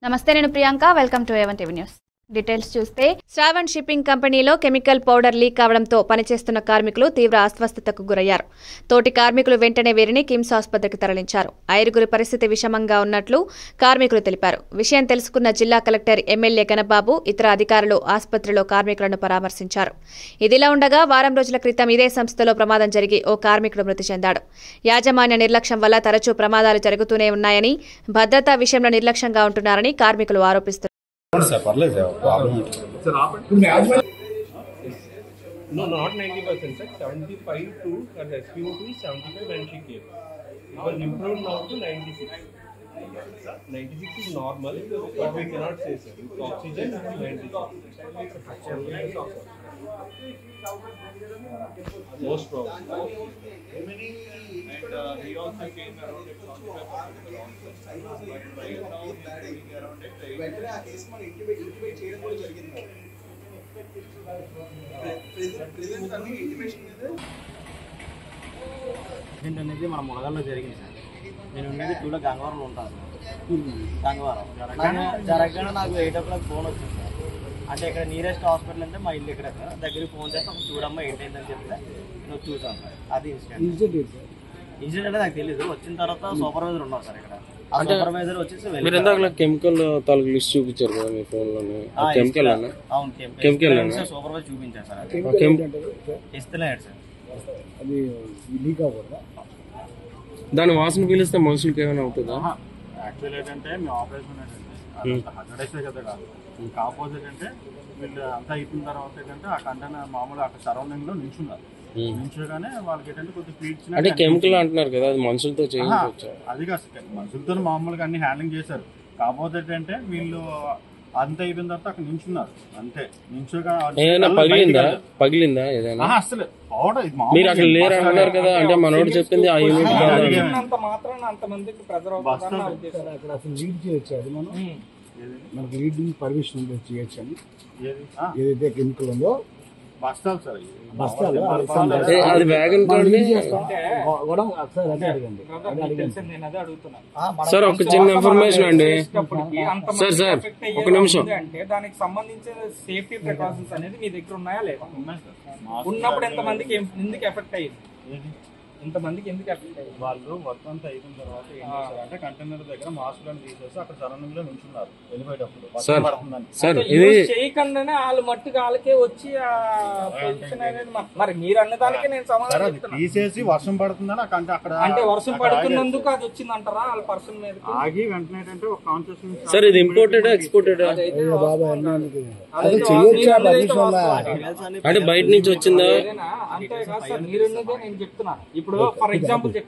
నమస్తే నేను Priyanka welcome to A one TV news details చూస్తే శ్రావణ్ షిప్పింగ్ కంపెనీలో కెమికల్ పౌడర్ లీక్ కావడంతో పనిచేస్తున్న కార్మికులు తీవ్ర అస్వస్థతకు గురయ్యారు తోటి కార్మికులు వెంటనే వీరిని కిమ్స్ ఆసుపత్రికి తరలించారు ఐరుగురి పరిస్థితి విషమంగా ఉన్నట్లు కార్మికులు తెలిపారు విషయం తెలుసుకున్న జిల్లా కలెక్టర్ ఎమ్మెల్యే గణబాబు ఇతర అధికారులు ఆసుపత్రిలో కార్మికులను పరామర్శించారు ఇదిలా ఉండగా వారం రోజుల క్రితం ఇదే సంస్థలో ప్రమాదం జరిగి ఓ కార్మికుడు మృతి చెందాడు యాజమాన్య నిర్లక్ష్యం వల్ల తరచూ ప్రమాదాలు జరుగుతూనే ఉన్నాయని భద్రతా విషయంలో నిర్లక్ష్యంగా ఉంటున్నారని కార్మికులు ఆరోపిస్తున్నారు అవును సార్ పర్లేదు సార్ ప్రాబ్లం ఏంటి? No, not 90%, sir. 75 to uh, the SPO2 is 75 when she came. It was improved now to 96. 96 is normal, but we cannot say, sir. With oxygen, it is 96. Most probably. and uh, he also came around at 75 but right now he's doing around at 80. వెంటనే ఆ case మనం intimate intimate చేయడం కూడా జరిగింది present అన్ని intimation మీద accident అనేది మన ములగల్లో జరిగింది సార్ నేను ఉండేది టూలో గంగవరంలో ఉంటాను గంగవరం జరగగానే జరగగానే నాకు ఎయిట్ ఓ క్లాక్ ఫోన్ వచ్చింది సార్ అంటే ఇక్కడ నియరెస్ట్ హాస్పిటల్ అంటే మా ఇల్లు ఇక్కడ సార్ దగ్గరికి ఫోన్ చేస్తే అప్పుడు చూడమ్మా ఏంటైందని చెప్తే నేను చూసాను సార్ అది ఇన్సిడెంట్ ఇన్సిడెంట్ అంటే నాకు తెలియదు వచ్చిన తర్వాత సూపర్వైజర్ ఉన్నారు సార్ ఇక్కడ ఆ సూపర్వైజర్ వచ్చేసి మీరు వెళ్ళిపోయారు. ఇందాక కెమికల్ తాలూకు లిస్ట్ చూపించారు కదా మీ ఫోన్ లోనే ఆ, కెమికల్ ఇస్తా- అన్న అవును Chemical కెమికల్ అన్నా? సూపర్వైజర్ చూపించారు సార్ అది ఆ కెమ్- ఇస్తలేడు సార్ అది లీక్ అవ్వదా దాని వాసన పీలిస్తే మనుషులకి ఏమైనా అవుతుందా యాక్చువల్ ఏంటంటే మీ ఆపరేషన్ ఏంటంటే హండ్రెడ్ కదా కాదు ఇంకా ఆపోజిట్ అంటే వీళ్ళు అంతా అయిపోయిన తర్వాత ఏంటంటే ఆ కంటైనర్ మామూలుగా అక్కడ సరౌండింగ్ లో నిల్చున్నారు నిల్చోగానే వాళ్ళకి ఏంటంటే కొద్దిగా ఫీడ్స్ అంటే కెమికల్ అంటున్నారు కదా అది మనుషులతో చేయించవచ్చు అది కాదు సార్. మనుషులతో మామూలుగా అన్ని హ్యాండ్లింగ్ చేశారు కాకపోతే ఏంటంటే వీళ్ళు అంత అయిపోయిన తర్వాత అక్కడ నిల్చున్నారు అంతే నిల్చోగా ఏదైనా కళ్ళు పగిలిందా బయటికి వెళ్ళదు. పగిలిందా ఏదైనా ఆహా, అసలు పౌడర్ ఇది మీరు అక్కడ లేరు అంటున్నారు కదా అంటే మనోడు చెప్పింది ఆ యూనిట్ ఆహా, కాదు అడిగాను. అని. అంత మాత్రం అంతమందికి ప్రెజర్ బస్సు సార్ అక్కడ అసలు లీడ్ చేయొచ్చు అది మనం మనకి లీడింగ్ పర్మిషన్ ఉంటే చేయొచ్చు అని ఏది? ఆ, ఏదైతే కెమికల్ ఉందో బస్తాలు సార్ ఇవి. బస్తాలు బస్తాలు. ఏ, అది వ్యాగన్ మనం కార్డు లీడ్ చేస్తాం కూడా ఒకసారి అదే అడగండి అదే అడగండి నేను అదే అడుగుతున్నాను సార్ ఒక చిన్న ఇన్ఫర్మేషన్ అండి చేసేటప్పటికి అంతమంది సార్, సార్, affect ఒక అయ్యేలా నిమిషం. ఉంది అంటే దానికి సంబంధించిన సేఫ్టీ ప్రికాషన్స్ అనేది మీ దగ్గర ఉన్నాయా లేదా ఉన్నాయి సార్. మాస్క్ ఉన్నప్పుడు ఎంతమందికి ఎం- ఎందుకు ఎఫెక్ట్ అయ్యింది ఏది? ఇంతమందికి ఎందుకు ఎఫెక్ట్ అయ్యింది వాళ్ళు వర్క్ అంతా అయిపోయిన తర్వాత ఏం చేశారంటే కంటైనర్ దగ్గర మాస్క్ లను తీసేసి అక్కడ సరౌండింగ్ లో నిల్చున్నారు వెళ్ళిపోయేటప్పుడు వర్షం సార్. పడుతుందని. సార్ అంటే ఇది యూజ్ చేయకుండానే వాళ్ళు మట్టుకు వాళ్ళకే వచ్చి ఆ పొజిషన్ అనేది మ- మరి మీరు అన్నదానికి నేను సార్ సమాధానం అది చెప్తున్నా తీసేసి వర్షం పడుతుందని అక్కడ అంటే అక్కడ అంటే వర్షం అక్కడ పడుతున్నందుకు అది వచ్చిందంటారా వాళ్ళ పర్సన్ మీద ఆగి- ఆగి వెంటనే ఏంటంటే ఒక కాన్షియస్ సార్ ఇది ఇంపోర్టెడ్ ఎక్స్పోర్టెడ్ అయ్యో బాబా అన్నానికి అదే చేయొచ్చా పర్మిషన్ అంటే బయట నుంచి వచ్చిందా అంతే కాదు సార్ మీరు ఉన్నదే నేను చెప్తున్నా ఇప్పుడు ఫర్ ఎగ్జాంపుల్